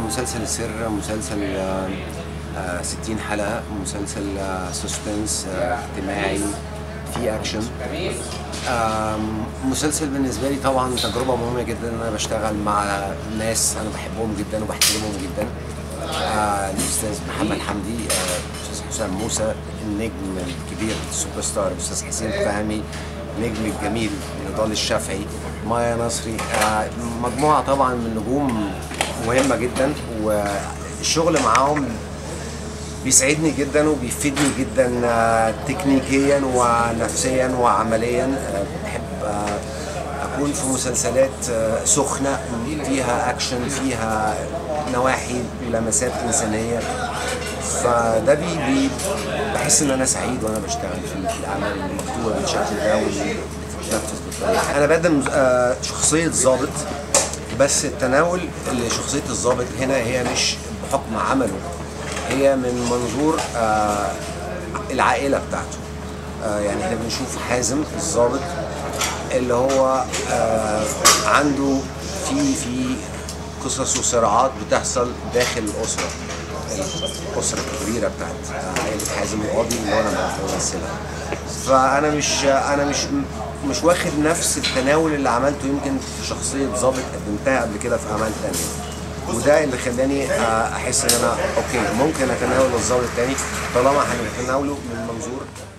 مسلسل سر مسلسل آه، آه، 60 حلقة مسلسل آه، سسبنس آه، اجتماعي في اكشن آم، مسلسل بالنسبة لي طبعا تجربة مهمة جدا ان انا بشتغل مع ناس انا بحبهم جدا وبحترمهم جدا آه، الاستاذ محمد حمدي آه، الاستاذ حسام موسى النجم الكبير السوبر ستار الاستاذ حسين فهمي نجم الجميل نضال الشافعي مايا نصري آه، مجموعة طبعا من نجوم مهمة جدا والشغل معاهم بيسعدني جدا وبيفيدني جدا آه، تكنيكيا ونفسيا وعمليا آه، بحب آه، اكون في مسلسلات آه، سخنه فيها اكشن فيها نواحي لمسات انسانيه فده بي بي بحس ان انا سعيد وانا بشتغل في في الاعمال اللي بتدور بالشكل ده واللي بتتنفذ بالطريقه انا بقدم آه، شخصيه ضابط بس التناول لشخصيه الضابط هنا هي مش بحكم عمله هي من منظور آه، العائله بتاعته آه، يعني احنا بنشوف حازم الضابط اللي هو آه، عنده في في قصص وصراعات بتحصل داخل الاسره الاسره الكبيره بتاعت عائله حازم القاضي اللي هو انا بمثلها فانا مش انا مش مش واخد نفس التناول اللي عملته يمكن في شخصيه ضابط قدمتها قبل كده في اعمال تانية وده اللي خلاني آه، احس ان انا اوكي ممكن اتناول الضابط تاني طالما هنتناوله من منظور